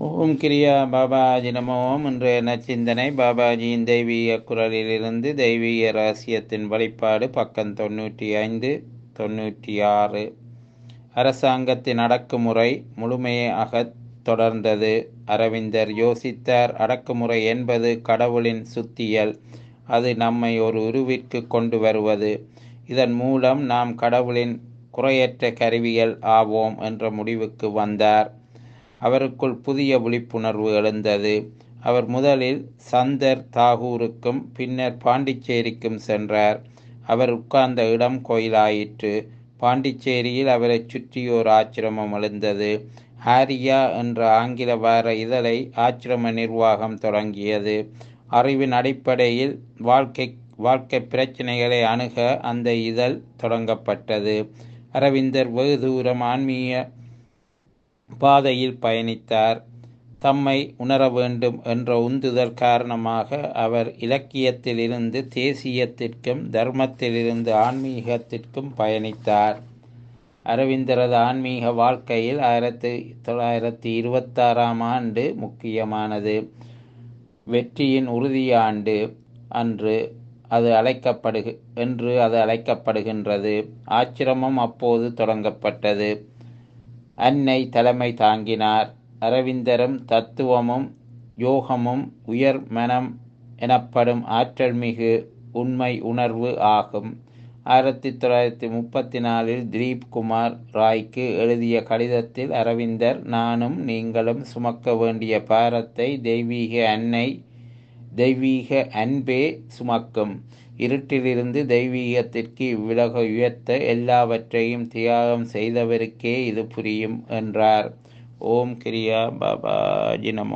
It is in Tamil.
ஓம் கிரியா பாபாஜி நமோம் இன்றைய நச்சிந்தனை பாபாஜியின் தெய்வீக குரலிலிருந்து தெய்வீக ரகசியத்தின் வழிபாடு பக்கம் தொண்ணூற்றி ஐந்து தொண்ணூற்றி ஆறு அரசாங்கத்தின் அடக்குமுறை முழுமையாக தொடர்ந்தது அரவிந்தர் யோசித்தார் அடக்குமுறை என்பது கடவுளின் சுத்தியல் அது நம்மை ஒரு உருவிற்கு கொண்டு வருவது இதன் மூலம் நாம் கடவுளின் குறையற்ற கருவிகள் ஆவோம் என்ற முடிவுக்கு வந்தார் அவருக்குள் புதிய விழிப்புணர்வு எழுந்தது அவர் முதலில் சந்தர் தாகூருக்கும் பின்னர் பாண்டிச்சேரிக்கும் சென்றார் அவர் உட்கார்ந்த இடம் கோயிலாயிற்று பாண்டிச்சேரியில் அவரை சுற்றி ஒரு ஆச்சிரமம் எழுந்தது ஹாரியா என்ற ஆங்கில வார இதழை ஆச்சிரம நிர்வாகம் தொடங்கியது அறிவின் அடிப்படையில் வாழ்க்கை வாழ்க்கை பிரச்சனைகளை அணுக அந்த இதழ் தொடங்கப்பட்டது அரவிந்தர் வெகு தூரம் ஆன்மீக பாதையில் பயணித்தார் தம்மை உணர வேண்டும் என்ற உந்துதல் காரணமாக அவர் இலக்கியத்திலிருந்து தேசியத்திற்கும் தர்மத்திலிருந்து ஆன்மீகத்திற்கும் பயணித்தார் அரவிந்தரது ஆன்மீக வாழ்க்கையில் ஆயிரத்தி தொள்ளாயிரத்தி இருபத்தாறாம் ஆண்டு முக்கியமானது வெற்றியின் உறுதியாண்டு அன்று அது அழைக்கப்படுகு என்று அது அழைக்கப்படுகின்றது ஆச்சிரமம் அப்போது தொடங்கப்பட்டது அன்னை தலைமை தாங்கினார் அரவிந்தரும் தத்துவமும் யோகமும் உயர் மனம் எனப்படும் ஆற்றல் மிகு உண்மை உணர்வு ஆகும் ஆயிரத்தி தொள்ளாயிரத்தி முப்பத்தி நாலில் திலீப் குமார் ராய்க்கு எழுதிய கடிதத்தில் அரவிந்தர் நானும் நீங்களும் சுமக்க வேண்டிய பாரத்தை தெய்வீக அன்னை தெய்வீக அன்பே சுமக்கும் இருட்டிலிருந்து தெய்வீகத்திற்கு இவ்வுலக உயர்த்த எல்லாவற்றையும் தியாகம் செய்தவருக்கே இது புரியும் என்றார் ஓம் கிரியா பாபாஜி நமோ